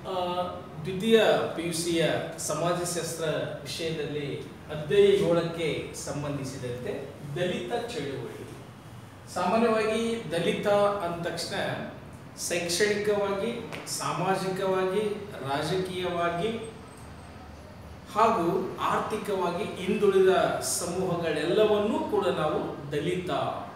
ಆ, ದ್ವಿತೀಯ P U ಸಿಯ ಸಮಾಜಶಾಸ್ತ್ರ ವಿಷಯದಲ್ಲಿ ಅಧ್ಯಾಯ ಏಳಕ್ಕೆ ಸಂಬಂಧಿಸಿದಂತೆ ದಲಿತ ಚಳುವಳಿ ಸಾಮಾನ್ಯವಾಗಿ ದಲಿತ ಅಂದ ತಕ್ಷಣ ಶೈಕ್ಷಣಿಕವಾಗಿ ಸಾಮಾಜಿಕವಾಗಿ ರಾಜಕೀಯವಾಗಿ ಹಾಗೂ ಆರ್ಥಿಕವಾಗಿ ಹಿಂದುಳಿದ ಸಮೂಹಗಳೆಲ್ಲವನ್ನೂ ಕೂಡ ನಾವು ದಲಿತ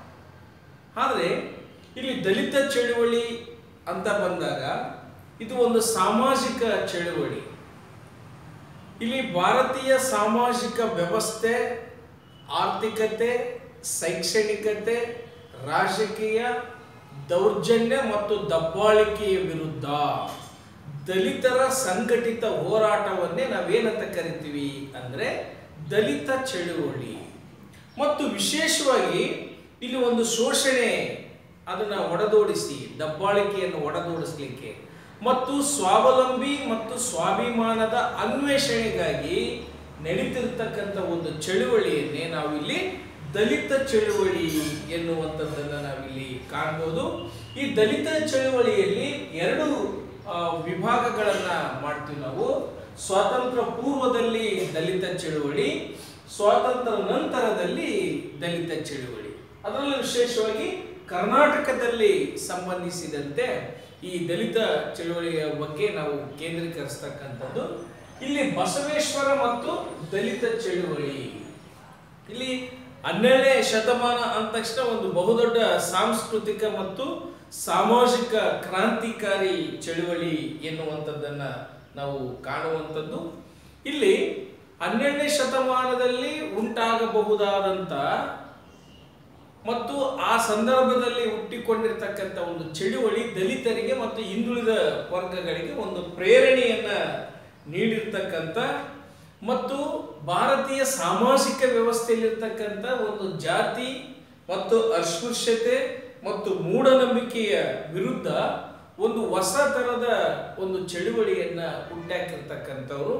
ಆದರೆ ಇಲ್ಲಿ ದಲಿತ ಚಳುವಳಿ ಅಂತ ಬಂದಾಗ ಇದು ಒಂದು ಸಾಮಾಜಿಕ ಚಳುವಳಿ ಇಲ್ಲಿ ಭಾರತೀಯ ಸಾಮಾಜಿಕ ವ್ಯವಸ್ಥೆ ಆರ್ಥಿಕತೆ ಶೈಕ್ಷಣಿಕತೆ ರಾಜಕೀಯ ದೌರ್ಜನ್ಯ ಮತ್ತು ದಬ್ಬಾಳಿಕೆಯ ವಿರುದ್ಧ ದಲಿತರ ಸಂಘಟಿತ ಹೋರಾಟವನ್ನೇ ನಾವೇನಂತ ಕರಿತೀವಿ ಅಂದ್ರೆ ದಲಿತ ಚಳುವಳಿ ಮತ್ತು ವಿಶೇಷವಾಗಿ ಇಲ್ಲಿ ಒಂದು ಶೋಷಣೆ ಅದನ್ನ ಒಡೆದೋಡಿಸಿ ದಬ್ಬಾಳಿಕೆಯನ್ನು ಒಡೆದೋಡಿಸ್ಲಿಕ್ಕೆ ಮತ್ತು ಸ್ವಾವಲಂಬಿ ಮತ್ತು ಸ್ವಾಭಿಮಾನದ ಅನ್ವೇಷಣೆಗಾಗಿ ನಡೀತಿರ್ತಕ್ಕಂಥ ಒಂದು ಚಳುವಳಿಯನ್ನೇ ನಾವಿಲ್ಲಿ ದಲಿತ ಚಳುವಳಿ ಎನ್ನುವಂಥದ್ದನ್ನು ನಾವಿಲ್ಲಿ ಕಾಣ್ಬೋದು ಈ ದಲಿತ ಚಳುವಳಿಯಲ್ಲಿ ಎರಡು ಆ, ವಿಭಾಗಗಳನ್ನ ಮಾಡ್ತೀವಿ ನಾವು ಸ್ವಾತಂತ್ರ್ಯ ಪೂರ್ವದಲ್ಲಿ ದಲಿತ ಚಳುವಳಿ ಸ್ವಾತಂತ್ರ್ಯ ನಂತರದಲ್ಲಿ ದಲಿತ ಚಳುವಳಿ ಅದರಲ್ಲೂ ವಿಶೇಷವಾಗಿ ಕರ್ನಾಟಕದಲ್ಲಿ ಸಂಬಂಧಿಸಿದಂತೆ ಈ ದಲಿತ ಚಳುವಳಿಯ ಬಗ್ಗೆ ನಾವು ಕೇಂದ್ರೀಕರಿಸ್ತಕ್ಕಂಥದ್ದು ಇಲ್ಲಿ ಬಸವೇಶ್ವರ ಮತ್ತು ದಲಿತ ಚಳುವಳಿ ಇಲ್ಲಿ ಹನ್ನೆರಡನೇ ಶತಮಾನ ಅಂದ ತಕ್ಷಣ ಒಂದು ಬಹುದೊಡ್ಡ ಸಾಂಸ್ಕೃತಿಕ ಮತ್ತು ಸಾಮಾಜಿಕ ಕ್ರಾಂತಿಕಾರಿ ಚಳುವಳಿ ಎನ್ನುವಂಥದ್ದನ್ನ ನಾವು ಕಾಣುವಂಥದ್ದು ಇಲ್ಲಿ ಹನ್ನೆರಡನೇ ಶತಮಾನದಲ್ಲಿ ಉಂಟಾಗಬಹುದಾದಂಥ ಮತ್ತು ಆ ಸಂದರ್ಭದಲ್ಲಿ ಹುಟ್ಟಿಕೊಂಡಿರ್ತಕ್ಕಂಥ ಒಂದು ಚಳುವಳಿ ದಲಿತರಿಗೆ ಮತ್ತು ಹಿಂದುಳಿದ ವರ್ಗಗಳಿಗೆ ಒಂದು ಪ್ರೇರಣೆಯನ್ನ ನೀಡಿರ್ತಕ್ಕಂಥ ಮತ್ತು ಭಾರತೀಯ ಸಾಮಾಜಿಕ ವ್ಯವಸ್ಥೆಯಲ್ಲಿರ್ತಕ್ಕಂಥ ಒಂದು ಜಾತಿ ಮತ್ತು ಅಸ್ಪೃಶ್ಯತೆ ಮತ್ತು ಮೂಢನಂಬಿಕೆಯ ವಿರುದ್ಧ ಒಂದು ಹೊಸ ತರದ ಒಂದು ಚಳುವಳಿಯನ್ನ ಹುಟ್ಟಾಕಿರ್ತಕ್ಕಂಥವ್ರು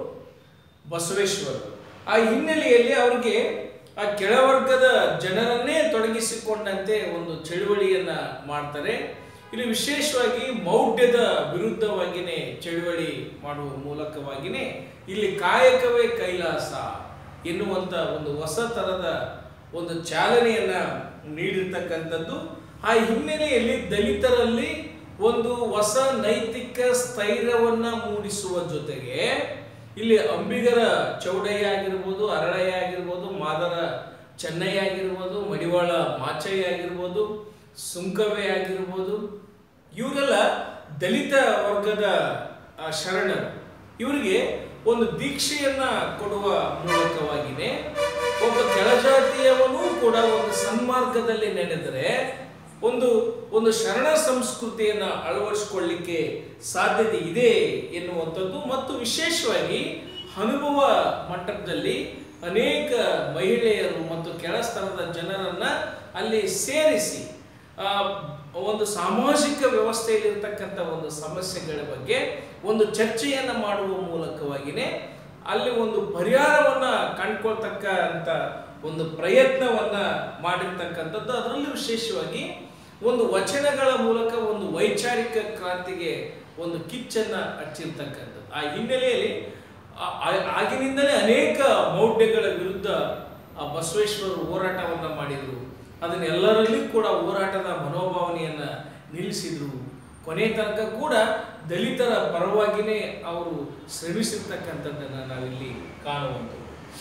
ಬಸವೇಶ್ವರರು ಆ ಹಿನ್ನೆಲೆಯಲ್ಲಿ ಅವರಿಗೆ ಆ ಕೆಳವರ್ಗದ ಜನರನ್ನೇ ತೊಡಗಿಸಿಕೊಂಡಂತೆ ಒಂದು ಚಳುವಳಿಯನ್ನ ಮಾಡ್ತಾರೆ ಇಲ್ಲಿ ವಿಶೇಷವಾಗಿ ಮೌಢ್ಯದ ವಿರುದ್ಧವಾಗಿನೇ ಚಳುವಳಿ ಮಾಡುವ ಮೂಲಕವಾಗಿನೇ ಇಲ್ಲಿ ಕಾಯಕವೇ ಕೈಲಾಸ ಎನ್ನುವಂತ ಒಂದು ಹೊಸ ತರದ ಒಂದು ಚಾಲನೆಯನ್ನ ನೀಡಿರ್ತಕ್ಕಂಥದ್ದು ಆ ಹಿನ್ನೆಲೆಯಲ್ಲಿ ದಲಿತರಲ್ಲಿ ಒಂದು ಹೊಸ ನೈತಿಕ ಸ್ಥೈರ್ಯವನ್ನ ಮೂಡಿಸುವ ಜೊತೆಗೆ ಇಲ್ಲಿ ಅಂಬಿಗರ ಚೌಡಯ್ಯ ಆಗಿರ್ಬೋದು ಅರಳಯ್ಯ ಆಗಿರ್ಬೋದು ಮಾದರ ಚೆನ್ನಯ್ಯ ಆಗಿರ್ಬೋದು ಮಡಿವಾಳ ಮಾಚಯ್ಯ ಆಗಿರ್ಬೋದು ಸುಂಕವೇ ಆಗಿರ್ಬೋದು ಇವರೆಲ್ಲ ದಲಿತ ವರ್ಗದ ಆ, ಶರಣರು ಇವರಿಗೆ ಒಂದು ದೀಕ್ಷೆಯನ್ನ ಕೊಡುವ ಮೂಲಕವಾಗಿನೇ ಒಬ್ಬ ಕೆಳಜಾತಿಯವನು ಕೂಡ ಒಂದು ಸನ್ಮಾರ್ಗದಲ್ಲಿ ನಡೆದರೆ ಒಂದು ಒಂದು ಶರಣ ಸಂಸ್ಕೃತಿಯನ್ನು ಅಳವಡಿಸಿಕೊಳ್ಳಿಕ್ಕೆ ಸಾಧ್ಯತೆ ಇದೆ ಎನ್ನುವಂಥದ್ದು ಮತ್ತು ವಿಶೇಷವಾಗಿ ಅನುಭವ ಮಟ್ಟದಲ್ಲಿ ಅನೇಕ ಮಹಿಳೆಯರು ಮತ್ತು ಕೆಳಸ್ತರದ ಜನರನ್ನ ಅಲ್ಲಿ ಸೇರಿಸಿ ಆ, ಒಂದು ಸಾಮಾಜಿಕ ವ್ಯವಸ್ಥೆಯಲ್ಲಿರ್ತಕ್ಕಂಥ ಒಂದು ಸಮಸ್ಯೆಗಳ ಬಗ್ಗೆ ಒಂದು ಚರ್ಚೆಯನ್ನು ಮಾಡುವ ಮೂಲಕವಾಗಿನೇ ಅಲ್ಲಿ ಒಂದು ಪರಿಹಾರವನ್ನ ಕಂಡ್ಕೊಳ್ತಕ್ಕ ಅಂತ ಒಂದು ಪ್ರಯತ್ನವನ್ನ ಮಾಡಿರ್ತಕ್ಕಂಥದ್ದು ಅದರಲ್ಲೂ ವಿಶೇಷವಾಗಿ ಒಂದು ವಚನಗಳ ಮೂಲಕ ಒಂದು ವೈಚಾರಿಕ ಕ್ರಾಂತಿಗೆ ಒಂದು ಕಿಚ್ಚನ್ನ ಹಚ್ಚಿರ್ತಕ್ಕಂಥದ್ದು ಆ ಹಿನ್ನೆಲೆಯಲ್ಲಿ ಆ- ಆ- ಆಗಿನಿಂದಲೇ ಅನೇಕ ಮೌಢ್ಯಗಳ ವಿರುದ್ಧ ಆ ಬಸವೇಶ್ವರರು ಹೋರಾಟವನ್ನ ಮಾಡಿದರು ಅದನ್ನ ಎಲ್ಲರಲ್ಲಿ ಕೂಡ ಹೋರಾಟದ ಮನೋಭಾವನೆಯನ್ನ ನಿಲ್ಲಿಸಿದ್ರು ಕೊನೆ ತನಕ ಕೂಡ ದಲಿತರ ಪರವಾಗಿನೇ ಅವರು ಶ್ರಮಿಸಿರ್ತಕ್ಕಂಥದ್ದನ್ನ ನಾವಿಲ್ಲಿ ಕಾಣುವಂಥದ್ದು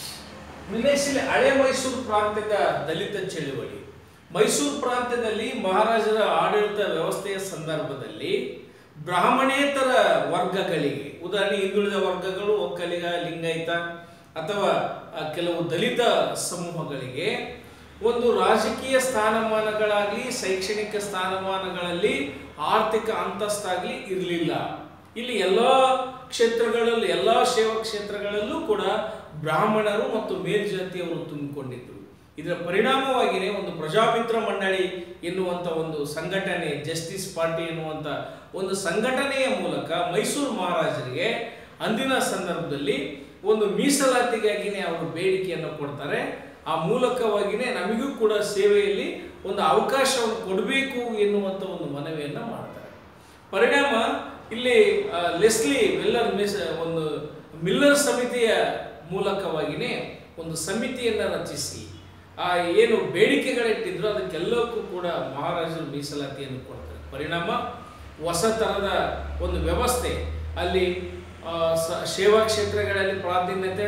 ವಿಲೇಸಿಲಿ ಹಳೆ ಮೈಸೂರು ಪ್ರಾಂತ್ಯದ ದಲಿತ ಚಳುವಳಿ ಮೈಸೂರು ಪ್ರಾಂತ್ಯದಲ್ಲಿ ಮಹಾರಾಜರ ಆಡಳಿತ ವ್ಯವಸ್ಥೆಯ ಸಂದರ್ಭದಲ್ಲಿ ಬ್ರಾಹ್ಮಣೇತರ ವರ್ಗಗಳಿಗೆ ಉದಾಹರಣೆ ಹಿಂದುಳಿದ ವರ್ಗಗಳು ಒಕ್ಕಲಿಗ ಲಿಂಗಾಯತ ಅಥವಾ ಆ, ಕೆಲವು ದಲಿತ ಸಮೂಹಗಳಿಗೆ ಒಂದು ರಾಜಕೀಯ ಸ್ಥಾನಮಾನಗಳಾಗಲಿ ಶೈಕ್ಷಣಿಕ ಸ್ಥಾನಮಾನಗಳಲ್ಲಿ ಆರ್ಥಿಕ ಅಂತಸ್ತಾಗಲಿ ಇರಲಿಲ್ಲ ಇಲ್ಲಿ ಎಲ್ಲ ಕ್ಷೇತ್ರಗಳಲ್ಲಿ ಎಲ್ಲ ಸೇವಾ ಕ್ಷೇತ್ರಗಳಲ್ಲೂ ಕೂಡ ಬ್ರಾಹ್ಮಣರು ಮತ್ತು ಮೇಲ್ಜಾತಿಯವರು ತುಂಬಿಕೊಂಡಿದ್ದರು ಇದರ ಪರಿಣಾಮವಾಗಿಯೇ ಒಂದು ಪ್ರಜಾಮಿತ್ರ ಮಂಡಳಿ ಎನ್ನುವಂಥ ಒಂದು ಸಂಘಟನೆ ಜಸ್ಟಿಸ್ ಪಾರ್ಟಿ ಎನ್ನುವಂಥ ಒಂದು ಸಂಘಟನೆಯ ಮೂಲಕ ಮೈಸೂರು ಮಹಾರಾಜರಿಗೆ ಅಂದಿನ ಸಂದರ್ಭದಲ್ಲಿ ಒಂದು ಮೀಸಲಾತಿಗಾಗಿನೇ ಅವರು ಬೇಡಿಕೆಯನ್ನು ಕೊಡ್ತಾರೆ ಆ ಮೂಲಕವಾಗಿಯೇ ನಮಗೂ ಕೂಡ ಸೇವೆಯಲ್ಲಿ ಒಂದು ಅವಕಾಶವನ್ನು ಕೊಡಬೇಕು ಎನ್ನುವಂಥ ಒಂದು ಮನವಿಯನ್ನು ಮಾಡ್ತಾರೆ ಪರಿಣಾಮ ಇಲ್ಲಿ ಆ, ಲೆಸ್ಲಿ ವೆಲ್ಲರ್ ಮಿಸ್ ಒಂದು ಮಿಲ್ಲರ್ ಸಮಿತಿಯ ಮೂಲಕವಾಗಿಯೇ ಒಂದು ಸಮಿತಿಯನ್ನು ರಚಿಸಿ ಆ ಏನು ಬೇಡಿಕೆಗಳಿಟ್ಟಿದ್ರು ಅದಕ್ಕೆಲ್ಲಕ್ಕೂ ಕೂಡ ಮಹಾರಾಜರು ಮೀಸಲಾತಿಯನ್ನು ಕೊಡ್ತಾರೆ ಪರಿಣಾಮ ಹೊಸ ಥರದ ಒಂದು ವ್ಯವಸ್ಥೆ ಅಲ್ಲಿ ಆ, ಸ- ಸೇವಾ ಕ್ಷೇತ್ರಗಳಲ್ಲಿ ಪ್ರಾಧಾನ್ಯತೆ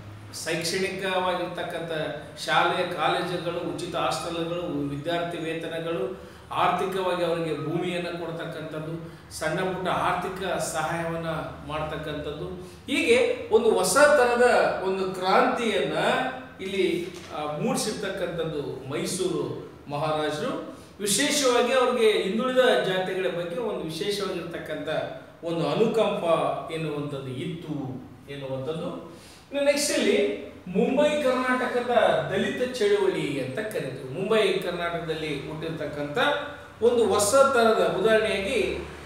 ಶೈಕ್ಷಣಿಕವಾಗಿರ್ತಕ್ಕಂಥ ಶಾಲೆ ಕಾಲೇಜುಗಳು ಉಚಿತ ಹಾಸ್ಟೆಲ್ಗಳು ವಿದ್ಯಾರ್ಥಿ ವೇತನಗಳು ಆರ್ಥಿಕವಾಗಿ ಅವರಿಗೆ ಭೂಮಿಯನ್ನು ಕೊಡ್ತಕ್ಕಂಥದ್ದು ಸಣ್ಣ ಪುಟ್ಟ ಆರ್ಥಿಕ ಸಹಾಯವನ್ನು ಮಾಡ್ತಕ್ಕಂಥದ್ದು ಹೀಗೆ ಒಂದು ಹೊಸ ಥರದ ಒಂದು ಕ್ರಾಂತಿಯನ್ನ ಇಲ್ಲಿ ಆ, ಮೂಡಿಸಿರ್ತಕ್ಕಂಥದ್ದು ಮೈಸೂರು ಮಹಾರಾಜರು ವಿಶೇಷವಾಗಿ ಅವ್ರಿಗೆ ಹಿಂದುಳಿದ ಜಾತಿಗಳ ಬಗ್ಗೆ ಒಂದು ವಿಶೇಷವಾಗಿರ್ತಕ್ಕಂಥ ಒಂದು ಅನುಕಂಪ ಎನ್ನುವಂಥದ್ದು ಇತ್ತು ಎನ್ನುವಂಥದ್ದು ನೆಕ್ಸ್ಟ್ ಇಲ್ಲಿ ಮುಂಬೈ ಕರ್ನಾಟಕದ ದಲಿತ ಚಳುವಳಿ ಅಂತ ಕರಿತೀವಿ ಮುಂಬೈ ಕರ್ನಾಟಕದಲ್ಲಿ ಹುಟ್ಟಿರ್ತಕ್ಕಂಥ ಒಂದು ಹೊಸ ತರದ ಉದಾಹರಣೆಯಾಗಿ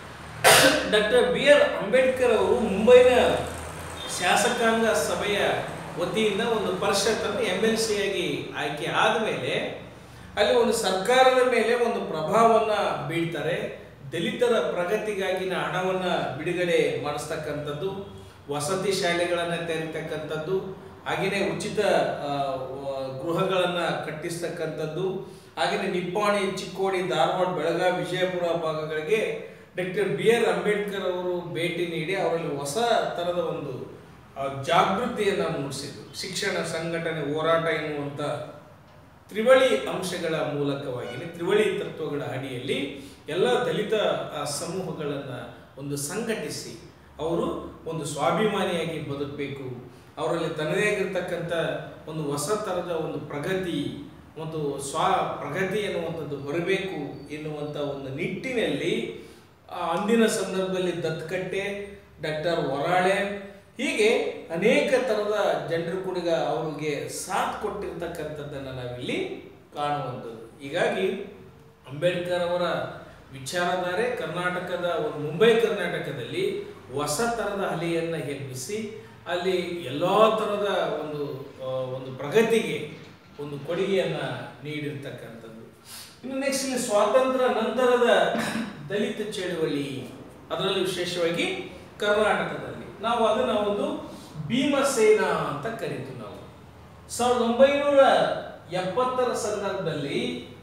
ಡಾಕ್ಟರ್ ಬಿ ಆರ್ ಅಂಬೇಡ್ಕರ್ ಅವರು ಮುಂಬೈನ ಶಾಸಕಾಂಗ ಸಭೆಯ ವತಿಯಿಂದ ಒಂದು ಪರಿಷತ್ ಅನ್ನು ಎಮ್ ಎಲ್ ಸಿ ಆಗಿ ಆಯ್ಕೆ ಆದಮೇಲೆ ಅಲ್ಲಿ ಒಂದು ಸರ್ಕಾರದ ಮೇಲೆ ಒಂದು ಪ್ರಭಾವವನ್ನು ಬೀಳ್ತಾರೆ ದಲಿತರ ಪ್ರಗತಿಗಾಗಿನ ಹಣವನ್ನ ಬಿಡುಗಡೆ ಮಾಡಿಸ್ತಕ್ಕಂಥದ್ದು ವಸತಿ ಶಾಲೆಗಳನ್ನು ತೆರೀತಕ್ಕಂಥದ್ದು ಹಾಗೆಯೇ ಉಚಿತ ಆ, ವ- ಗೃಹಗಳನ್ನು ಕಟ್ಟಿಸ್ತಕ್ಕಂಥದ್ದು ಹಾಗೆಯೇ ನಿಪ್ಪಾಣಿ ಚಿಕ್ಕೋಡಿ ಧಾರವಾಡ ಬೆಳಗಾವಿ ವಿಜಯಪುರ ಭಾಗಗಳಿಗೆ ಡಾಕ್ಟರ್ ಬಿ ಆರ್ ಅಂಬೇಡ್ಕರ್ ಅವರು ಭೇಟಿ ನೀಡಿ ಅವರಲ್ಲಿ ಹೊಸ ಥರದ ಒಂದು ಆ, ಜಾಗೃತಿಯನ್ನು ಮೂಡಿಸಿದ್ರು ಶಿಕ್ಷಣ ಸಂಘಟನೆ ಹೋರಾಟ ಎನ್ನುವಂಥ ತ್ರಿವಳಿ ಅಂಶಗಳ ಮೂಲಕವಾಗಿ ತ್ರಿವಳಿ ತತ್ವಗಳ ಅಡಿಯಲ್ಲಿ ಎಲ್ಲ ದಲಿತ ಆ, ಸಮೂಹಗಳನ್ನು ಒಂದು ಸಂಘಟಿಸಿ ಅವರು ಒಂದು ಸ್ವಾಭಿಮಾನಿಯಾಗಿ ಬದುಕಬೇಕು ಅವರಲ್ಲಿ ತನ್ನದೇ ಆಗಿರ್ತಕ್ಕಂಥ ಒಂದು ಹೊಸ ಥರದ ಒಂದು ಪ್ರಗತಿ ಒಂದು ಸ್ವ ಪ್ರಗತಿ ಎನ್ನುವಂಥದ್ದು ಬರಬೇಕು ಎನ್ನುವಂಥ ಒಂದು ನಿಟ್ಟಿನಲ್ಲಿ ಆ, ಅಂದಿನ ಸಂದರ್ಭದಲ್ಲಿ ದತ್ಕಟ್ಟೆ ಡಾಕ್ಟರ್ ವರಾಳೆ ಹೀಗೆ ಅನೇಕ ಥರದ ಜನರು ಕೂಡ ಅವ್ರಿಗೆ ಸಾಥ್ ಕೊಟ್ಟಿರ್ತಕ್ಕಂಥದ್ದನ್ನು ನಾವಿಲ್ಲಿ ಕಾಣುವಂಥದ್ದು ಹೀಗಾಗಿ ಅಂಬೇಡ್ಕರ್ ಅವರ ವಿಚಾರಧಾರೆ ಕರ್ನಾಟಕದ ಒಂದು ಮುಂಬೈ ಕರ್ನಾಟಕದಲ್ಲಿ ಹೊಸ ಥರದ ಅಲೆಯನ್ನು ಎಬ್ಬಿಸಿ ಅಲ್ಲಿ ಎಲ್ಲ ಥರದ ಒಂದು ಆ, ಒಂದು ಪ್ರಗತಿಗೆ ಒಂದು ಕೊಡುಗೆಯನ್ನು ನೀಡಿರ್ತಕ್ಕಂಥದ್ದು ಇನ್ನು ನೆಕ್ಸ್ಟ್ ಇಲ್ಲಿ ಸ್ವಾತಂತ್ರ್ಯ ನಂತರದ ದಲಿತ ಚಳವಳಿ ಅದರಲ್ಲಿ ವಿಶೇಷವಾಗಿ ಕರ್ನಾಟಕದಲ್ಲಿ ನಾವು ಅದನ್ನ ಒಂದು ಭೀಮಸೇನ ಅಂತ ಕರಿತೀವಿ ನಾವು ಸಾವಿರದ ಒಂಬೈನೂರ ಎಪ್ಪತ್ತರ ಸಂದರ್ಭದಲ್ಲಿ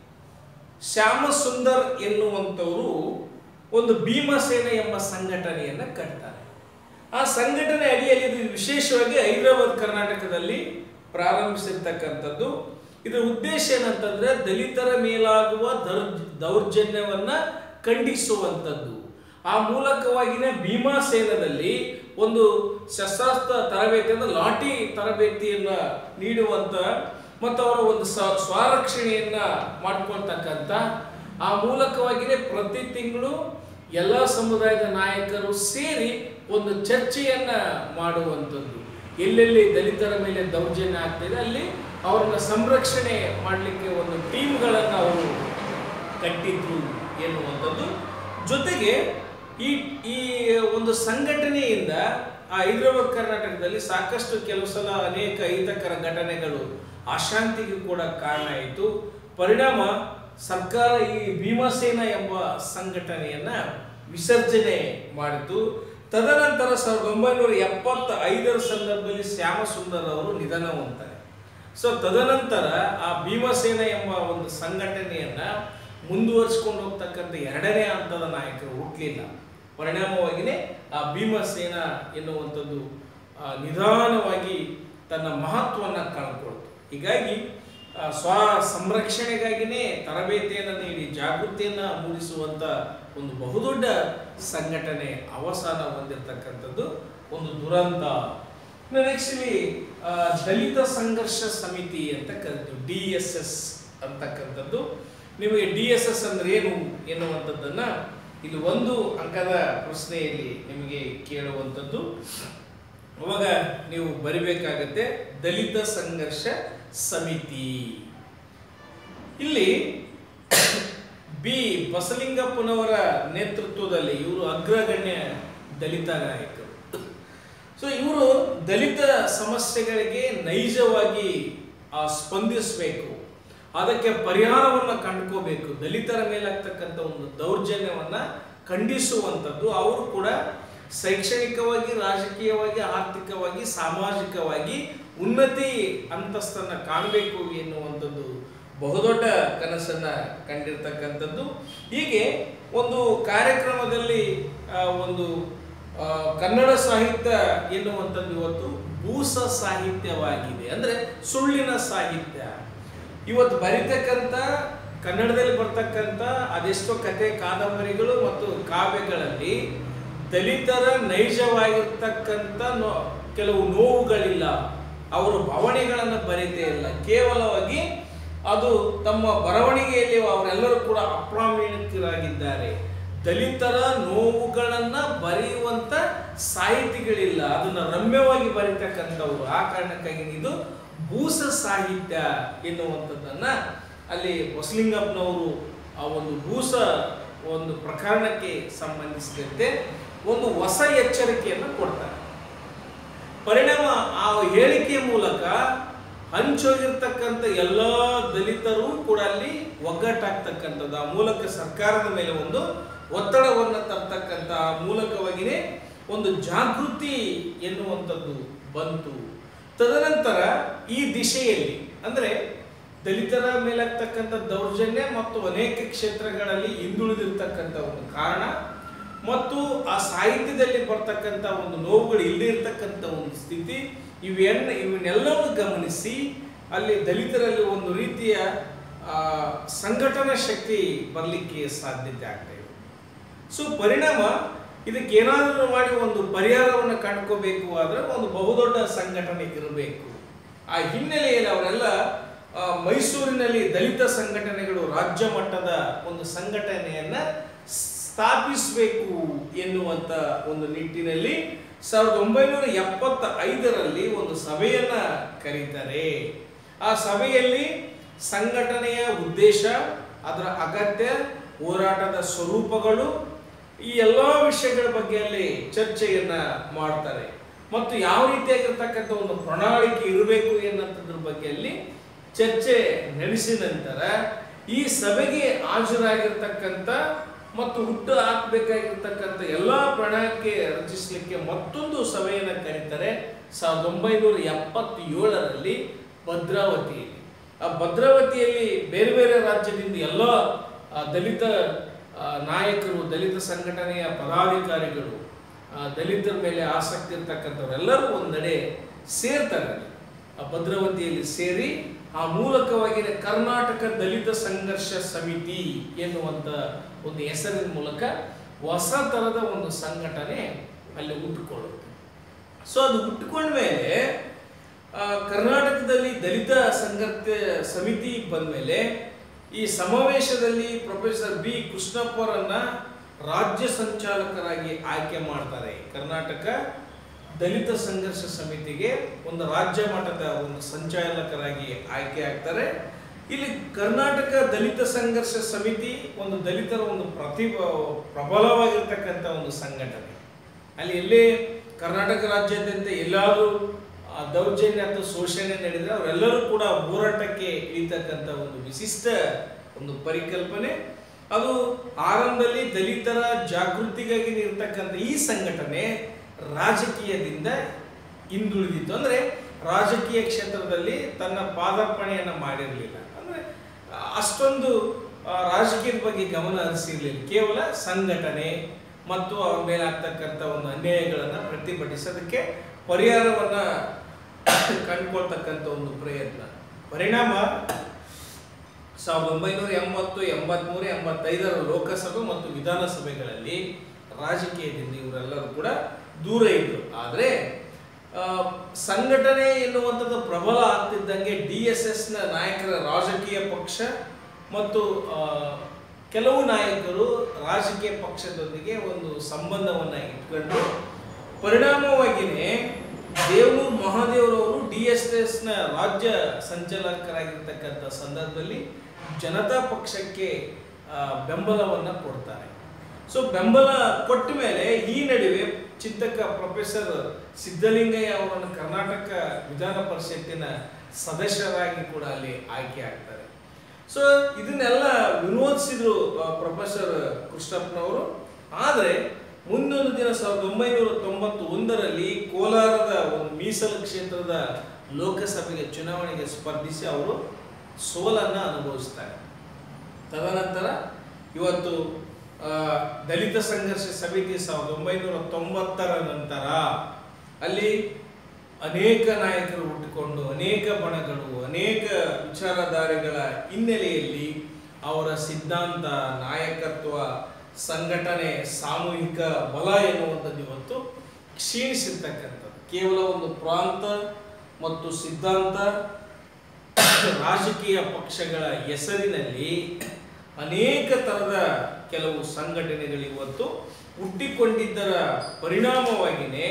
ಶ್ಯಾಮ ಸುಂದರ್ ಎನ್ನುವಂಥವರು ಒಂದು ಭೀಮಸೇನ ಎಂಬ ಸಂಘಟನೆಯನ್ನ ಕಟ್ತಾರೆ ಆ ಸಂಘಟನೆ ಅಡಿಯಲ್ಲಿ ಇದು ವಿಶೇಷವಾಗಿ ಹೈದರಾಬಾದ್ ಕರ್ನಾಟಕದಲ್ಲಿ ಪ್ರಾರಂಭಿಸಿರ್ತಕ್ಕಂಥದ್ದು ಇದರ ಉದ್ದೇಶ ಏನಂತಂದ್ರೆ ದಲಿತರ ಮೇಲಾಗುವ ದೌರ್ಜ ದೌರ್ಜನ್ಯವನ್ನ ಖಂಡಿಸುವಂಥದ್ದು ಆ ಮೂಲಕವಾಗಿನೇ ಭೀಮಾಸೇನದಲ್ಲಿ ಒಂದು ಶಸ್ತ್ರಾಸ್ತ್ರ ತರಬೇತಿಯನ್ನು ಲಾಠಿ ತರಬೇತಿಯನ್ನ ನೀಡುವಂತ ಮತ್ತು ಅವರ ಒಂದು ಸ ಸ್ವರಕ್ಷಣೆಯನ್ನ ಮಾಡ್ಕೊಳ್ತಕ್ಕಂಥ ಆ ಮೂಲಕವಾಗಿನೇ ಪ್ರತಿ ತಿಂಗಳು ಎಲ್ಲ ಸಮುದಾಯದ ನಾಯಕರು ಸೇರಿ ಒಂದು ಚರ್ಚೆಯನ್ನ ಮಾಡುವಂಥದ್ದು ಎಲ್ಲೆಲ್ಲಿ ದಲಿತರ ಮೇಲೆ ದೌರ್ಜನ್ಯ ಆಗ್ತಿದೆ ಅಲ್ಲಿ ಅವ್ರನ್ನ ಸಂರಕ್ಷಣೆ ಮಾಡಲಿಕ್ಕೆ ಒಂದು ಟೀಮ್ಗಳನ್ನು ಅವರು ಕಟ್ಟಿದ್ರು ಎನ್ನುವಂಥದ್ದು ಜೊತೆಗೆ ಈ ಈ ಒಂದು ಸಂಘಟನೆಯಿಂದ ಆ ಹೈದರಾಬಾದ್ ಕರ್ನಾಟಕದಲ್ಲಿ ಸಾಕಷ್ಟು ಕೆಲವು ಸಲ ಅನೇಕ ಅಹಿತಕರ ಘಟನೆಗಳು ಅಶಾಂತಿಗೂ ಕೂಡ ಕಾರಣ ಆಯಿತು ಪರಿಣಾಮ ಸರ್ಕಾರ ಈ ಭೀಮಸೇನ ಎಂಬ ಸಂಘಟನೆಯನ್ನ ವಿಸರ್ಜನೆ ಮಾಡಿತು ತದನಂತರ ಸಾವಿರದ ಒಂಬೈನೂರ ಎಪ್ಪತ್ತ ಐದರ ಸಂದರ್ಭದಲ್ಲಿ ಶ್ಯಾಮ ಸುಂದರ್ ಅವರು ನಿಧನ ಹೊಂದ್ತಾರೆ ಸೊ ತದನಂತರ ಆ ಭೀಮಸೇನ ಎಂಬ ಒಂದು ಸಂಘಟನೆಯನ್ನ ಮುಂದುವರಿಸಿಕೊಂಡು ಹೋಗ್ತಕ್ಕಂಥ ಎರಡನೇ ಹಂತದ ನಾಯಕರು ಹುಟ್ಟಲಿಲ್ಲ ಪರಿಣಾಮವಾಗಿಯೇ ಆ ಭೀಮಸೇನ ಎನ್ನುವಂಥದ್ದು ಆ, ನಿಧಾನವಾಗಿ ತನ್ನ ಮಹತ್ವವನ್ನು ಕಳ್ಕೊಳ್ತು ಹೀಗಾಗಿ ಆ, ಸ್ವ ಸಂರಕ್ಷಣೆಗಾಗಿನೇ ತರಬೇತಿಯನ್ನು ನೀಡಿ ಜಾಗೃತಿಯನ್ನು ಮೂಡಿಸುವಂಥ ಒಂದು ಬಹುದೊಡ್ಡ ಸಂಘಟನೆ ಅವಸಾನ ಹೊಂದಿರತಕ್ಕಂಥದ್ದು ಒಂದು ದುರಂತ ನೆಕ್ಸ್ಟ್ ಇಲ್ಲಿ ಆ, ದಲಿತ ಸಂಘರ್ಷ ಸಮಿತಿ ಅಂತ ಕರಿತೀವಿ ಡಿ ಎಸ್ ಎಸ್ ಅಂತಕ್ಕಂಥದ್ದು ನಿಮಗೆ ಡಿ ಎಸ್ ಎಸ್ ಅಂದ್ರೆ ಏನು ಎನ್ನುವಂಥದ್ದನ್ನ ಇಲ್ಲಿ ಒಂದು ಅಂಕದ ಪ್ರಶ್ನೆಯಲ್ಲಿ ನಿಮಗೆ ಕೇಳುವಂಥದ್ದು ಅವಾಗ ನೀವು ಬರಿಬೇಕಾಗತ್ತೆ ದಲಿತ ಸಂಘರ್ಷ ಸಮಿತಿ ಇಲ್ಲಿ ಬಿ ಬಸಲಿಂಗಪ್ಪನವರ ನೇತೃತ್ವದಲ್ಲಿ ಇವರು ಅಗ್ರಗಣ್ಯ ದಲಿತ ನಾಯಕರು ಸೊ ಇವರು ದಲಿತ ಸಮಸ್ಯೆಗಳಿಗೆ ನೈಜವಾಗಿ ಆ, ಸ್ಪಂದಿಸಬೇಕು ಅದಕ್ಕೆ ಪರಿಹಾರವನ್ನು ಕಂಡುಕೋಬೇಕು ದಲಿತರ ಮೇಲಾಗ್ತಕ್ಕಂಥ ಒಂದು ದೌರ್ಜನ್ಯವನ್ನ ಖಂಡಿಸುವಂಥದ್ದು ಅವರು ಕೂಡ ಶೈಕ್ಷಣಿಕವಾಗಿ ರಾಜಕೀಯವಾಗಿ ಆರ್ಥಿಕವಾಗಿ ಸಾಮಾಜಿಕವಾಗಿ ಉನ್ನತಿ ಅಂತಸ್ತನ್ನ ಕಾಣಬೇಕು ಎನ್ನುವಂಥದ್ದು ಬಹುದೊಡ್ಡ ಕನಸನ್ನ ಕಂಡಿರ್ತಕ್ಕಂಥದ್ದು ಹೀಗೆ ಒಂದು ಕಾರ್ಯಕ್ರಮದಲ್ಲಿ ಆ, ಒಂದು ಆ, ಕನ್ನಡ ಸಾಹಿತ್ಯ ಎನ್ನುವಂಥದ್ದು ಇವತ್ತು ಭೂಸ ಸಾಹಿತ್ಯವಾಗಿದೆ ಅಂದ್ರೆ ಸುಳ್ಳಿನ ಸಾಹಿತ್ಯ ಇವತ್ತು ಬರಿತಕ್ಕಂಥ ಕನ್ನಡದಲ್ಲಿ ಬರ್ತಕ್ಕಂಥ ಅದೆಷ್ಟೋ ಕತೆ ಕಾದಂಬರಿಗಳು ಮತ್ತು ಕಾವ್ಯಗಳಲ್ಲಿ ದಲಿತರ ನೈಜವಾಗಿರ್ತಕ್ಕಂಥ ನೋ- ಕೆಲವು ನೋವುಗಳಿಲ್ಲ ಅವರು ಭಾವನೆಗಳನ್ನು ಬರೀತೇ ಇಲ್ಲ ಕೇವಲವಾಗಿ ಅದು ತಮ್ಮ ಬರವಣಿಗೆಯಲ್ಲಿ ಅವರೆಲ್ಲರೂ ಕೂಡ ಅಪ್ರಾಮಾಣಿಕರಾಗಿದ್ದಾರೆ ದಲಿತರ ನೋವುಗಳನ್ನ ಬರೆಯುವಂತ ಸಾಹಿತಿಗಳಿಲ್ಲ ಅದನ್ನ ರಮ್ಯವಾಗಿ ಬರೀತಕ್ಕಂಥವ್ರು ಆ ಕಾರಣಕ್ಕಾಗಿ ಇದು ಭೂಸ ಸಾಹಿತ್ಯ ಎನ್ನುವಂಥದ್ದನ್ನ ಅಲ್ಲಿ ಬಸಲಿಂಗಪ್ಪನವರು ಆ ಒಂದು ಭೂಸ ಒಂದು ಪ್ರಕರಣಕ್ಕೆ ಸಂಬಂಧಿಸಿದಂತೆ ಒಂದು ಹೊಸ ಎಚ್ಚರಿಕೆಯನ್ನು ಕೊಡ್ತಾರೆ ಪರಿಣಾಮ ಆ ಹೇಳಿಕೆಯ ಮೂಲಕ ಹಂಚೋಗಿರ್ತಕ್ಕಂಥ ಎಲ್ಲ ದಲಿತರು ಕೂಡ ಅಲ್ಲಿ ಒಗ್ಗಟ್ಟಾಗ್ತಕ್ಕಂಥದ್ದು ಆ ಮೂಲಕ ಸರ್ಕಾರದ ಮೇಲೆ ಒಂದು ಒತ್ತಡವನ್ನು ತರ್ತಕ್ಕಂಥ ಆ ಮೂಲಕವಾಗಿಯೇ ಒಂದು ಜಾಗೃತಿ ಎನ್ನುವಂಥದ್ದು ಬಂತು ತದನಂತರ ಈ ದಿಶೆಯಲ್ಲಿ ಅಂದ್ರೆ ದಲಿತರ ಮೇಲಾಗ್ತಕ್ಕಂಥ ದೌರ್ಜನ್ಯ ಮತ್ತು ಅನೇಕ ಕ್ಷೇತ್ರಗಳಲ್ಲಿ ಹಿಂದುಳಿದಿರ್ತಕ್ಕಂಥ ಒಂದು ಕಾರಣ ಮತ್ತು ಆ ಸಾಹಿತ್ಯದಲ್ಲಿ ಬರ್ತಕ್ಕಂಥ ಒಂದು ನೋವುಗಳು ಇಲ್ಲದೆ ಇರ್ತಕ್ಕಂಥ ಒಂದು ಸ್ಥಿತಿ ಇವೆನ್ನ ಇವನ್ನೆಲ್ಲವನ್ನು ಗಮನಿಸಿ ಅಲ್ಲಿ ದಲಿತರಲ್ಲಿ ಒಂದು ರೀತಿಯ ಆ, ಸಂಘಟನಾ ಶಕ್ತಿ ಬರಲಿಕ್ಕೆ ಸಾಧ್ಯತೆ ಆಗ್ತಾ ಇದೆ ಸೊ ಪರಿಣಾಮ ಇದಕ್ಕೆ ಏನಾದರೂ ಮಾಡಿ ಒಂದು ಪರಿಹಾರವನ್ನು ಕಂಡ್ಕೋಬೇಕು ಆದ್ರೆ ಒಂದು ಬಹುದೊಡ್ಡ ಸಂಘಟನೆ ಇರಬೇಕು ಆ ಹಿನ್ನೆಲೆಯಲ್ಲಿ ಅವರೆಲ್ಲ ಆ, ಮೈಸೂರಿನಲ್ಲಿ ದಲಿತ ಸಂಘಟನೆಗಳು ರಾಜ್ಯ ಮಟ್ಟದ ಒಂದು ಸಂಘಟನೆಯನ್ನ ಸ್ಥಾಪಿಸಬೇಕು ಎನ್ನುವಂತ ಒಂದು ನಿಟ್ಟಿನಲ್ಲಿ ಸಾವಿರದ ಒಂಬೈನೂರ ಎಪ್ಪತ್ತ ಐದರಲ್ಲಿ ಒಂದು ಸಭೆಯನ್ನ ಕರೀತಾರೆ ಆ ಸಭೆಯಲ್ಲಿ ಸಂಘಟನೆಯ ಉದ್ದೇಶ ಅದರ ಅಗತ್ಯ ಹೋರಾಟದ ಸ್ವರೂಪಗಳು ಈ ಎಲ್ಲ ವಿಷಯಗಳ ಬಗ್ಗೆ ಅಲ್ಲಿ ಚರ್ಚೆಯನ್ನ ಮಾಡ್ತಾರೆ ಮತ್ತು ಯಾವ ರೀತಿಯಾಗಿರ್ತಕ್ಕಂಥ ಒಂದು ಪ್ರಣಾಳಿಕೆ ಇರಬೇಕು ಎನ್ನುವಂಥದ್ರ ಬಗ್ಗೆ ಅಲ್ಲಿ ಚರ್ಚೆ ನಡೆಸಿದ ನಂತರ ಈ ಸಭೆಗೆ ಹಾಜರಾಗಿರ್ತಕ್ಕಂಥ ಮತ್ತು ಹುಟ್ಟು ಹಾಕಬೇಕಾಗಿರ್ತಕ್ಕಂಥ ಎಲ್ಲ ಪ್ರಣಾಳಿಕೆ ರಚಿಸಲಿಕ್ಕೆ ಮತ್ತೊಂದು ಸಭೆಯನ್ನು ಕರೀತಾರೆ ಸಾವಿರದ ಒಂಬೈನೂರ ಎಪ್ಪತ್ತೇಳರಲ್ಲಿ ಭದ್ರಾವತಿಯಲ್ಲಿ ಆ ಭದ್ರಾವತಿಯಲ್ಲಿ ಬೇರೆ ಬೇರೆ ರಾಜ್ಯದಿಂದ ಎಲ್ಲ ಆ, ದಲಿತ ಆ, ನಾಯಕರು ದಲಿತ ಸಂಘಟನೆಯ ಪದಾಧಿಕಾರಿಗಳು ಆ, ದಲಿತರ ಮೇಲೆ ಆಸಕ್ತಿ ಇರ್ತಕ್ಕಂಥವರೆಲ್ಲರೂ ಒಂದೆಡೆ ಸೇರ್ತಾರೆ ಅಲ್ಲಿ. ಆ ಭದ್ರಾವತಿಯಲ್ಲಿ ಸೇರಿ ಆ ಮೂಲಕವಾಗಿ ಕರ್ನಾಟಕ ದಲಿತ ಸಂಘರ್ಷ ಸಮಿತಿ ಎನ್ನುವಂತ ಒಂದು ಹೆಸರಿನ ಮೂಲಕ ಹೊಸ ತರದ ಒಂದು ಸಂಘಟನೆ ಅಲ್ಲಿ ಹುಟ್ಟುಕೊಳ್ಳುತ್ತೆ ಸೊ ಅದು ಹುಟ್ಟುಕೊಂಡ ಮೇಲೆ ಆ, ಕರ್ನಾಟಕದಲ್ಲಿ ದಲಿತ ಸಂಘರ್ಷ ಸಮಿತಿ ಬಂದ್ಮೇಲೆ ಈ ಸಮಾವೇಶದಲ್ಲಿ ಪ್ರೊಫೆಸರ್ ಬಿ ಕೃಷ್ಣಪ್ಪರನ್ನ ರಾಜ್ಯ ಸಂಚಾಲಕರಾಗಿ ಆಯ್ಕೆ ಮಾಡ್ತಾರೆ ಕರ್ನಾಟಕ ದಲಿತ ಸಂಘರ್ಷ ಸಮಿತಿಗೆ ಒಂದು ರಾಜ್ಯ ಮಟ್ಟದ ಒಂದು ಸಂಚಾಲಕರಾಗಿ ಆಯ್ಕೆ ಆಗ್ತಾರೆ ಇಲ್ಲಿ ಕರ್ನಾಟಕ ದಲಿತ ಸಂಘರ್ಷ ಸಮಿತಿ ಒಂದು ದಲಿತರ ಒಂದು ಪ್ರತಿಭ ಪ್ರಬಲವಾಗಿರ್ತಕ್ಕಂಥ ಒಂದು ಸಂಘಟನೆ ಅಲ್ಲಿ ಎಲ್ಲೇ ಕರ್ನಾಟಕ ರಾಜ್ಯಾದ್ಯಂತ ಎಲ್ಲಾದರೂ ಆ ದೌರ್ಜನ್ಯ ಅಥವಾ ಶೋಷಣೆ ನಡೆದರೆ ಅವರೆಲ್ಲರೂ ಕೂಡ ಹೋರಾಟಕ್ಕೆ ಇಳಿತಕ್ಕಂಥ ಒಂದು ವಿಶಿಷ್ಟ ಒಂದು ಪರಿಕಲ್ಪನೆ ಅದು ಆರಂಭದಲ್ಲಿ ದಲಿತರ ಜಾಗೃತಿಗಾಗಿ ಇರ್ತಕ್ಕಂಥ ಈ ಸಂಘಟನೆ ರಾಜಕೀಯದಿಂದ ಹಿಂದುಳಿದಿತ್ತು ಅಂದ್ರೆ ರಾಜಕೀಯ ಕ್ಷೇತ್ರದಲ್ಲಿ ತನ್ನ ಪಾದಾರ್ಪಣೆಯನ್ನ ಮಾಡಿರಲಿಲ್ಲ ಅಂದ್ರೆ ಆ, ಅಷ್ಟೊಂದು ಆ, ರಾಜಕೀಯದ ಬಗ್ಗೆ ಗಮನ ಹರಿಸಿರ್ಲಿಲ್ಲ ಕೇವಲ ಸಂಘಟನೆ ಮತ್ತು ಅವ್ರ ಮೇಲೆ ಆಗ್ತಕ್ಕಂಥ ಒಂದು ಅನ್ಯಾಯಗಳನ್ನ ಪ್ರತಿಭಟಿಸೋದಕ್ಕೆ ಪರಿಹಾರವನ್ನ ಕಂಡುಕೊಳ್ತಕ್ಕಂಥ ಒಂದು ಪ್ರಯತ್ನ ಪರಿಣಾಮ ಸಾವಿರದ ಒಂಬೈನೂರ ಎಂಬತ್ತು ಎಂಬತ್ಮೂರು ಎಂಬತ್ತೈದರ ಲೋಕಸಭೆ ಮತ್ತು ವಿಧಾನಸಭೆಗಳಲ್ಲಿ ರಾಜಕೀಯದಿಂದ ಇವರೆಲ್ಲರೂ ಕೂಡ ದೂರ ಇದ್ರು ಆದರೆ ಆ, ಸಂಘಟನೆ ಎನ್ನುವಂಥದ್ದು ಪ್ರಬಲ ಆಗ್ತಿದ್ದಂಗೆ ಡಿ ಎಸ್ ಎಸ್ನ ನಾಯಕರ ರಾಜಕೀಯ ಪಕ್ಷ ಮತ್ತು ಆ, ಕೆಲವು ನಾಯಕರು ರಾಜಕೀಯ ಪಕ್ಷದೊಂದಿಗೆ ಒಂದು ಸಂಬಂಧವನ್ನ ಇಟ್ಕೊಂಡು ಪರಿಣಾಮವಾಗಿಯೇ ದೇವನೂರು ಮಹಾದೇವರವರು ಡಿ ಎಸ್ ಎಸ್ನ ರಾಜ್ಯ ಸಂಚಾಲಕರಾಗಿರ್ತಕ್ಕಂಥ ಸಂದರ್ಭದಲ್ಲಿ ಜನತಾ ಪಕ್ಷಕ್ಕೆ ಆ, ಬೆಂಬಲವನ್ನ ಕೊಡ್ತಾರೆ ಸೊ ಬೆಂಬಲ ಕೊಟ್ಟ ಮೇಲೆ ಈ ನಡುವೆ ಚಿಂತಕ ಪ್ರೊಫೆಸರ್ ಸಿದ್ದಲಿಂಗಯ್ಯ ಅವರನ್ನು ಕರ್ನಾಟಕ ವಿಧಾನ ಪರಿಷತ್ತಿನ ಸದಸ್ಯರಾಗಿ ಕೂಡ ಅಲ್ಲಿ ಆಯ್ಕೆ ಆಗ್ತಾರೆ ಸೊ ಇದನ್ನೆಲ್ಲ ವಿನೋದಿಸಿದ್ರು ಆ, ಪ್ರೊಫೆಸರ್ ಕೃಷ್ಣಪ್ಪನವರು ಆದರೆ ಮುಂದೊಂದು ದಿನ ಸಾವಿರದ ಒಂಬೈನೂರ ತೊಂಬತ್ತು ಒಂದರಲ್ಲಿ ಕೋಲಾರದ ಒಂದು ಮೀಸಲು ಕ್ಷೇತ್ರದ ಲೋಕಸಭೆಗೆ ಚುನಾವಣೆಗೆ ಸ್ಪರ್ಧಿಸಿ ಅವರು ಸೋಲನ್ನು ಅನುಭವಿಸ್ತಾರೆ ತದನಂತರ ಇವತ್ತು ಆ, ದಲಿತ ಸಂಘರ್ಷ ಸಮಿತಿ ಸಾವಿರದ ಒಂಬೈನೂರ ತೊಂಬತ್ತರ ನಂತರ ಅಲ್ಲಿ ಅನೇಕ ನಾಯಕರು ಹುಟ್ಟಿಕೊಂಡು ಅನೇಕ ಬಣಗಳು ಅನೇಕ ವಿಚಾರಧಾರೆಗಳ ಹಿನ್ನೆಲೆಯಲ್ಲಿ ಅವರ ಸಿದ್ಧಾಂತ ನಾಯಕತ್ವ ಸಂಘಟನೆ ಸಾಮೂಹಿಕ ಬಲ ಎನ್ನುವಂಥದ್ದು ಇವತ್ತು ಕ್ಷೀಣಿಸಿರ್ತಕ್ಕಂಥದ್ದು ಕೇವಲ ಒಂದು ಪ್ರಾಂತ ಮತ್ತು ಸಿದ್ಧಾಂತ ರಾಜಕೀಯ ಪಕ್ಷಗಳ ಹೆಸರಿನಲ್ಲಿ ಅನೇಕ ಥರದ ಕೆಲವು ಸಂಘಟನೆಗಳು ಇವತ್ತು ಹುಟ್ಟಿಕೊಂಡಿದ್ದರ ಪರಿಣಾಮವಾಗಿಯೇ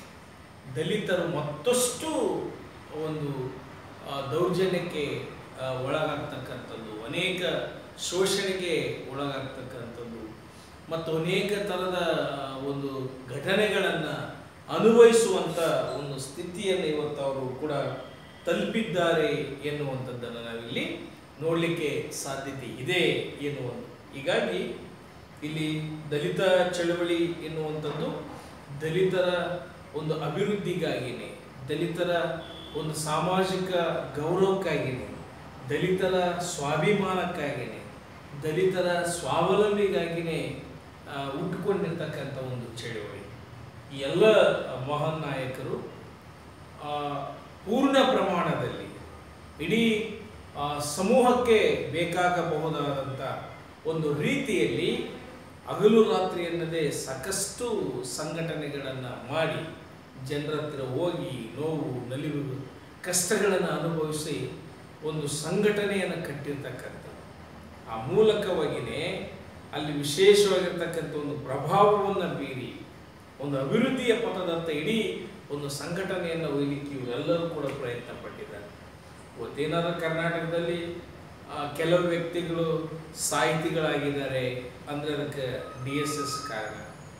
ದಲಿತರು ಮತ್ತಷ್ಟು ಒಂದು ಆ, ದೌರ್ಜನ್ಯಕ್ಕೆ ಆ, ಒಳಗಾಗ್ತಕ್ಕಂಥದ್ದು ಅನೇಕ ಶೋಷಣೆಗೆ ಒಳಗಾಗ್ತಕ್ಕಂಥದ್ದು ಮತ್ತು ಅನೇಕ ಥರದ ಆ, ಒಂದು ಘಟನೆಗಳನ್ನು ಅನುಭವಿಸುವಂಥ ಒಂದು ಸ್ಥಿತಿಯನ್ನು ಇವತ್ತು ಅವರು ಕೂಡ ತಲುಪಿದ್ದಾರೆ ಎನ್ನುವಂಥದ್ದನ್ನು ನಾವಿಲ್ಲಿ ನೋಡಲಿಕ್ಕೆ ಸಾಧ್ಯತೆ ಇದೆ ಎನ್ನುವುದು ಹೀಗಾಗಿ ಇಲ್ಲಿ ದಲಿತ ಚಳವಳಿ ಎನ್ನುವಂಥದ್ದು ದಲಿತರ ಒಂದು ಅಭಿವೃದ್ಧಿಗಾಗಿನೇ ದಲಿತರ ಒಂದು ಸಾಮಾಜಿಕ ಗೌರವಕ್ಕಾಗಿನೇ ದಲಿತರ ಸ್ವಾಭಿಮಾನಕ್ಕಾಗಿನೇ ದಲಿತರ ಸ್ವಾವಲಂಬಿಗಾಗಿನೇ ಆ, ಹುಟ್ಟುಕೊಂಡಿರ್ತಕ್ಕಂಥ ಒಂದು ಚಳವಳಿ ಈ ಎಲ್ಲ ಮಹಾನ್ ನಾಯಕರು ಆ, ಪೂರ್ಣ ಪ್ರಮಾಣದಲ್ಲಿ ಇಡೀ ಆ, ಸಮೂಹಕ್ಕೆ ಬೇಕಾಗಬಹುದಾದಂಥ ಒಂದು ರೀತಿಯಲ್ಲಿ ಹಗಲು ರಾತ್ರಿ ಎನ್ನದೇ ಸಾಕಷ್ಟು ಸಂಘಟನೆಗಳನ್ನು ಮಾಡಿ ಜನರ ಹತ್ರ ಹೋಗಿ ನೋವು ನಲಿವು ಕಷ್ಟಗಳನ್ನು ಅನುಭವಿಸಿ ಒಂದು ಸಂಘಟನೆಯನ್ನು ಕಟ್ಟಿರ್ತಕ್ಕಂಥ ಆ ಮೂಲಕವಾಗಿಯೇ ಅಲ್ಲಿ ವಿಶೇಷವಾಗಿರ್ತಕ್ಕಂಥ ಒಂದು ಪ್ರಭಾವವನ್ನು ಬೀರಿ ಒಂದು ಅಭಿವೃದ್ಧಿಯ ಪಥದತ್ತ ಇಡೀ ಒಂದು ಸಂಘಟನೆಯನ್ನು ಒಯ್ಯಲಿಕ್ಕೆ ಇವರೆಲ್ಲರೂ ಕೂಡ ಪ್ರಯತ್ನ ಪಟ್ಟಿದ್ದಾರೆ ಇವತ್ತೇನಾದ್ರೂ ಕರ್ನಾಟಕದಲ್ಲಿ ಆ, ಕೆಲವು ವ್ಯಕ್ತಿಗಳು ಸಾಹಿತಿಗಳಾಗಿದ್ದಾರೆ ಅಂದರೆ ಅದಕ್ಕೆ ಡಿ ಎಸ್ ಎಸ್ ಕಾರಣ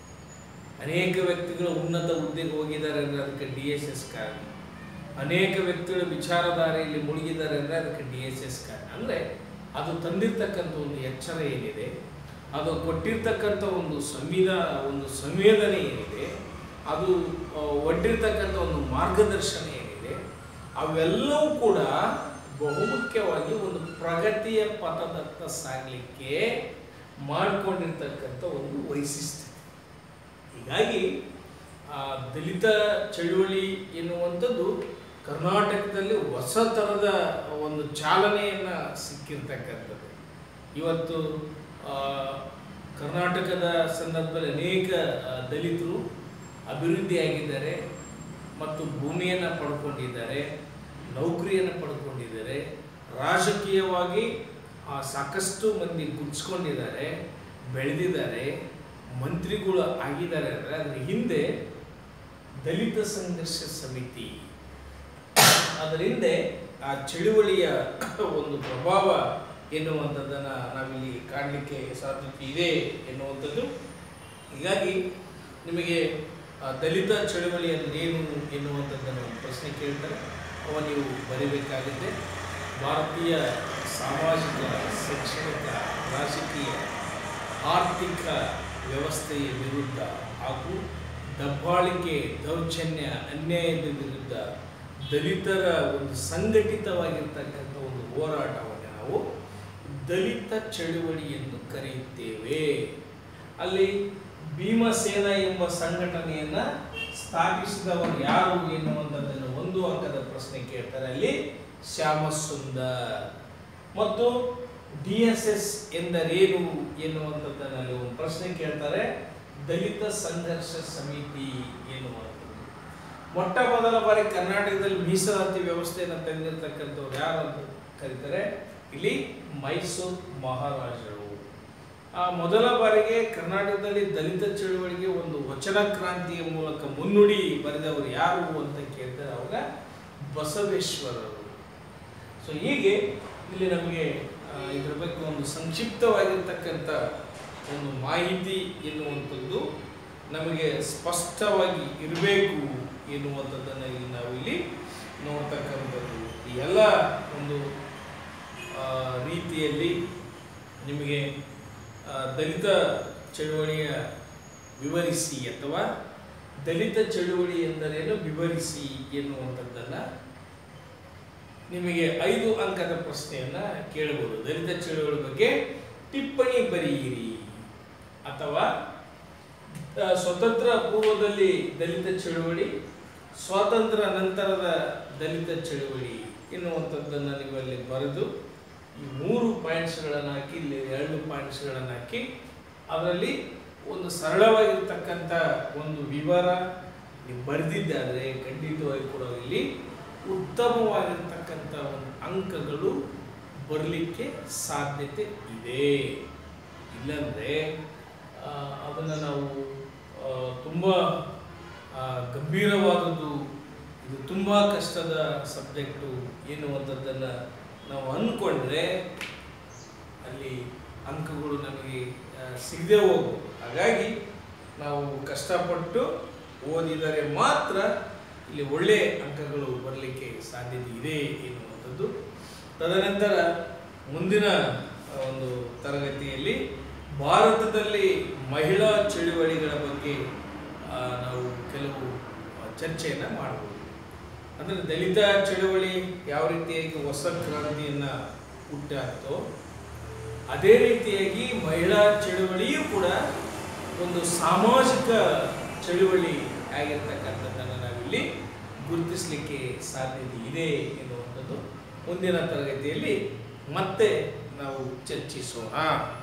ಅನೇಕ ವ್ಯಕ್ತಿಗಳು ಉನ್ನತ ಹುದ್ದೆಗೆ ಹೋಗಿದ್ದಾರೆ ಅಂದರೆ ಅದಕ್ಕೆ ಡಿ ಎಸ್ ಎಸ್ ಕಾರಣ ಅನೇಕ ವ್ಯಕ್ತಿಗಳು ವಿಚಾರಧಾರೆಯಲ್ಲಿ ಮುಳುಗಿದ್ದಾರೆ ಅಂದರೆ ಅದಕ್ಕೆ ಡಿ ಎಸ್ ಎಸ್ ಕಾರಣ ಅಂದರೆ ಅದು ತಂದಿರ್ತಕ್ಕಂಥ ಒಂದು ಎಚ್ಚರ ಏನಿದೆ ಅದು ಕೊಟ್ಟಿರ್ತಕ್ಕಂಥ ಒಂದು ಸಂವಿಧಾನ ಒಂದು ಸಂವೇದನೆ ಏನಿದೆ ಅದು ಆ, ಒಡ್ಡಿರ್ತಕ್ಕಂಥ ಒಂದು ಮಾರ್ಗದರ್ಶನ ಏನಿದೆ ಅವೆಲ್ಲವೂ ಕೂಡ ಬಹುಮುಖ್ಯವಾಗಿ ಒಂದು ಪ್ರಗತಿಯ ಪಥದತ್ತ ಸಾಗಲಿಕ್ಕೆ ಮಾಡಿಕೊಂಡಿರ್ತಕ್ಕಂಥ ಒಂದು ವೈಶಿಷ್ಟ್ಯ ಹೀಗಾಗಿ ಆ ದಲಿತ ಚಳುವಳಿ ಎನ್ನುವಂಥದ್ದು ಕರ್ನಾಟಕದಲ್ಲಿ ಹೊಸ ಥರದ ಒಂದು ಚಾಲನೆಯನ್ನು ಸಿಕ್ಕಿರ್ತಕ್ಕಂಥದ್ದು ಇವತ್ತು ಆ, ಕರ್ನಾಟಕದ ಸಂದರ್ಭದಲ್ಲಿ ಅನೇಕ ಆ, ದಲಿತರು ಅಭಿವೃದ್ಧಿಯಾಗಿದ್ದಾರೆ ಮತ್ತು ಭೂಮಿಯನ್ನು ಪಡ್ಕೊಂಡಿದ್ದಾರೆ ನೌಕರಿಯನ್ನು ಪಡ್ಕೊಂಡಿದ್ದಾರೆ ರಾಜಕೀಯವಾಗಿ ಆ, ಸಾಕಷ್ಟು ಮಂದಿ ಗುಡ್ಸ್ಕೊಂಡಿದ್ದಾರೆ ಬೆಳೆದಿದ್ದಾರೆ ಮಂತ್ರಿಗಳು ಆಗಿದ್ದಾರೆ ಅಂದರೆ ಅದರ ಹಿಂದೆ ದಲಿತ ಸಂಘರ್ಷ ಸಮಿತಿ ಅದರ ಹಿಂದೆ ಆ ಚಳುವಳಿಯ ಒಂದು ಪ್ರಭಾವ ಎನ್ನುವಂಥದ್ದನ್ನು ನಾವಿಲ್ಲಿ ಕಾಣಲಿಕ್ಕೆ ಸಾಧ್ಯತೆ ಇದೆ ಎನ್ನುವಂಥದ್ದು ಹೀಗಾಗಿ ನಿಮಗೆ ಆ ದಲಿತ ಚಳುವಳಿ ಅಂದ್ರೆ ಏನು ಎನ್ನುವಂಥದ್ದನ್ನು ಒಂದು ಪ್ರಶ್ನೆ ಕೇಳ್ತಾರೆ ಅವ ನೀವು ಬರೀಬೇಕಾಗುತ್ತೆ ಭಾರತೀಯ ಸಾಮಾಜಿಕ ಶೈಕ್ಷಣಿಕ ರಾಜಕೀಯ ಆರ್ಥಿಕ ವ್ಯವಸ್ಥೆಯ ವಿರುದ್ಧ ಹಾಗೂ ದಬ್ಬಾಳಿಕೆ ದೌರ್ಜನ್ಯ ಅನ್ಯಾಯದ ವಿರುದ್ಧ ದಲಿತರ ಒಂದು ಸಂಘಟಿತವಾಗಿರ್ತಕ್ಕಂಥ ಒಂದು ಹೋರಾಟವನ್ನು ನಾವು ದಲಿತ ಚಳುವಳಿ ಎಂದು ಕರೆಯುತ್ತೇವೆ ಅಲ್ಲಿ ಭೀಮಸೇನ ಎಂಬ ಸಂಘಟನೆಯನ್ನ ಸ್ಥಾಪಿಸಿದವರು ಯಾರು ಎನ್ನುವಂಥದ್ದನ್ನು ಒಂದು ಅಂಕದ ಪ್ರಶ್ನೆ ಕೇಳ್ತಾರೆ ಅಲ್ಲಿ ಶ್ಯಾಮಸುಂದರ್ ಮತ್ತು ಡಿ ಎಸ್ ಎಸ್ ಎಂದರೇನು ಎನ್ನುವಂಥದ್ದನ್ನು ಅಲ್ಲಿ ಒಂದು ಪ್ರಶ್ನೆ ಕೇಳ್ತಾರೆ ದಲಿತ ಸಂಘರ್ಷ ಸಮಿತಿ ಎನ್ನುವಂಥದ್ದು ಮೊಟ್ಟ ಮೊದಲ ಬಾರಿ ಕರ್ನಾಟಕದಲ್ಲಿ ಮೀಸಲಾತಿ ವ್ಯವಸ್ಥೆಯನ್ನು ತಂದಿರತಕ್ಕಂಥವ್ರು ಯಾರು ಅಂತ ಕರೀತಾರೆ ಇಲ್ಲಿ ಮೈಸೂರು ಮಹಾರಾಜರು ಆ ಮೊದಲ ಬಾರಿಗೆ ಕರ್ನಾಟಕದಲ್ಲಿ ದಲಿತ ಚಳುವಳಿಗೆ ಒಂದು ವಚನ ಕ್ರಾಂತಿಯ ಮೂಲಕ ಮುನ್ನುಡಿ ಬರೆದವರು ಯಾರು ಅಂತ ಕೇಳ್ತಾರೆ ಅವಾಗ ಬಸವೇಶ್ವರರು ಸೊ ಹೀಗೆ ಇಲ್ಲಿ ನಮಗೆ ಆ, ಇದ್ರ ಬಗ್ಗೆ ಒಂದು ಸಂಕ್ಷಿಪ್ತವಾಗಿರ್ತಕ್ಕಂಥ ಒಂದು ಮಾಹಿತಿ ಎನ್ನುವಂಥದ್ದು ನಮಗೆ ಸ್ಪಷ್ಟವಾಗಿ ಇರಬೇಕು ಎನ್ನುವಂಥದ್ದನ್ನು ಇಲ್ಲಿ ನಾವು ಇಲ್ಲಿ ನೋಡ್ತಕ್ಕಂಥದ್ದು ಈ ಎಲ್ಲ ಒಂದು ಆ, ರೀತಿಯಲ್ಲಿ ನಿಮಗೆ ಆ, ದಲಿತ ಚಳುವಳಿಯ ವಿವರಿಸಿ ಅಥವಾ ದಲಿತ ಚಳುವಳಿ ಎಂದರೇನು ವಿವರಿಸಿ ಎನ್ನುವಂಥದ್ದನ್ನು ನಿಮಗೆ ಐದು ಅಂಕದ ಪ್ರಶ್ನೆಯನ್ನ ಕೇಳಬಹುದು ದಲಿತ ಚಳುವಳಿ ಬಗ್ಗೆ ಟಿಪ್ಪಣಿ ಬರೆಯಿರಿ ಅಥವಾ ಆ, ಸ್ವತಂತ್ರ ಪೂರ್ವದಲ್ಲಿ ದಲಿತ ಚಳುವಳಿ ಸ್ವಾತಂತ್ರ್ಯ ನಂತರದ ದಲಿತ ಚಳುವಳಿ ಎನ್ನುವಂಥದ್ದನ್ನು ನೀವು ಅಲ್ಲಿ ಬರೆದು ಈ ಮೂರು ಪಾಯಿಂಟ್ಸ್ಗಳನ್ನು ಹಾಕಿ ಇಲ್ಲಿ ಎರಡು ಪಾಯಿಂಟ್ಸ್ಗಳನ್ನು ಹಾಕಿ ಅದರಲ್ಲಿ ಒಂದು ಸರಳವಾಗಿರ್ತಕ್ಕಂಥ ಒಂದು ವಿವರ ನೀವು ಬರೆದಿದ್ದಾದರೆ ಖಂಡಿತವಾಗಿ ಕೂಡ ಇಲ್ಲಿ ಉತ್ತಮವಾಗಿರ್ತಕ್ಕಂಥ ಒಂದು ಅಂಕಗಳು ಬರಲಿಕ್ಕೆ ಸಾಧ್ಯತೆ ಇದೆ ಇಲ್ಲಂದರೆ ಅದನ್ನು ನಾವು ಆ, ತುಂಬ ಆ, ಗಂಭೀರವಾದದ್ದು ಇದು ತುಂಬ ಕಷ್ಟದ ಸಬ್ಜೆಕ್ಟು ಎನ್ನುವಂಥದ್ದನ್ನು ನಾವು ಅಂದ್ಕೊಂಡ್ರೆ ಅಲ್ಲಿ ಅಂಕಗಳು ನಮಗೆ ಆ, ಸಿಗದೆ ಹೋಗ್ಬೋದು ಹಾಗಾಗಿ ನಾವು ಕಷ್ಟಪಟ್ಟು ಓದಿದರೆ ಮಾತ್ರ ಇಲ್ಲಿ ಒಳ್ಳೆಯ ಅಂಕಗಳು ಬರಲಿಕ್ಕೆ ಸಾಧ್ಯತೆ ಇದೆ ಎನ್ನುವಂಥದ್ದು ತದನಂತರ ಮುಂದಿನ ಆ, ಒಂದು ತರಗತಿಯಲ್ಲಿ ಭಾರತದಲ್ಲಿ ಮಹಿಳಾ ಚಳುವಳಿಗಳ ಬಗ್ಗೆ ಆ, ನಾವು ಕೆಲವು ಆ, ಚರ್ಚೆಯನ್ನು ಮಾಡಬಹುದು ಅಂದರೆ ದಲಿತ ಚಳುವಳಿ ಯಾವ ರೀತಿಯಾಗಿ ಹೊಸ ಕ್ರಾಂತಿಯನ್ನು ಹುಟ್ಟಾಕ್ತೋ ಅದೇ ರೀತಿಯಾಗಿ ಮಹಿಳಾ ಚಳುವಳಿಯೂ ಕೂಡ ಒಂದು ಸಾಮಾಜಿಕ ಚಳುವಳಿ ಆಗಿರ್ತಕ್ಕಂಥದ್ದನ್ನು ನಾವಿಲ್ಲಿ ಗುರುತಿಸಲಿಕ್ಕೆ ಸಾಧ್ಯತೆ ಇದೆ ಎನ್ನುವಂಥದ್ದು ಮುಂದಿನ ತರಗತಿಯಲ್ಲಿ ಮತ್ತೆ ನಾವು ಚರ್ಚಿಸೋಣ